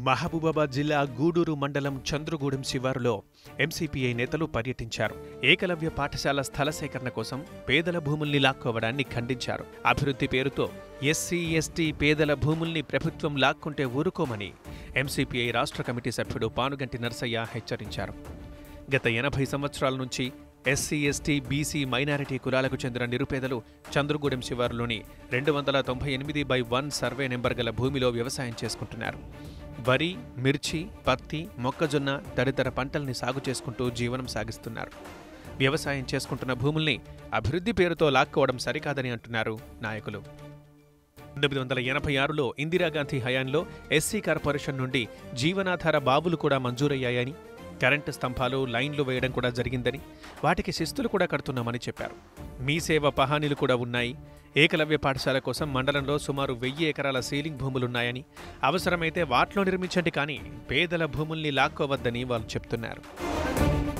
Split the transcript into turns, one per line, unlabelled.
మహబూబాబాద్ జిల్లా గూడూరు మండలం చంద్రగూడెం శివారులో ఎంసీపీఐ నేతలు పర్యటించారు ఏకలవ్య పాఠశాల స్థల సేకరణ కోసం పేదల భూముల్ని లాక్కోవడాన్ని ఖండించారు అభివృద్ధి పేరుతో ఎస్సీ ఎస్టీ పేదల భూముల్ని ప్రభుత్వం లాక్కుంటే ఊరుకోమని ఎంసీపీఐ రాష్ట్ర కమిటీ సభ్యుడు పానుగంటి నర్సయ్య హెచ్చరించారు గత ఎనభై సంవత్సరాల నుంచి ఎస్సీ ఎస్టీ బీసీ మైనారిటీ కులాలకు చెందిన నిరుపేదలు చంద్రగూడెం శివారులోని రెండు వందల తొంభై ఎనిమిది బై వన్ సర్వే నెంబర్ గల భూమిలో వ్యవసాయం చేసుకుంటున్నారు వరి మిర్చి పత్తి మొక్కజొన్న తదితర పంటల్ని సాగు చేసుకుంటూ జీవనం సాగిస్తున్నారు వ్యవసాయం చేసుకుంటున్న భూముల్ని అభివృద్ధి పేరుతో లాక్కోవడం సరికాదని అంటున్నారు నాయకులు పంతొమ్మిది వందల ఎనభై ఆరులో ఇందిరాగాంధీ హయాంలో ఎస్సీ కార్పొరేషన్ నుండి జీవనాధార బావులు కూడా మంజూరయ్యాయని కరెంటు స్తంభాలు లైన్లు వేయడం కూడా జరిగిందని వాటికి శిస్తులు కూడా కడుతున్నామని చెప్పారు మీ సేవ పహానీలు కూడా ఉన్నాయి ఏకలవ్య పాఠశాల కోసం మండలంలో సుమారు వెయ్యి ఎకరాల సీలింగ్ భూములున్నాయని అవసరమైతే వాటిలో నిర్మించండి కానీ పేదల భూముల్ని లాక్కోవద్దని వాళ్ళు చెప్తున్నారు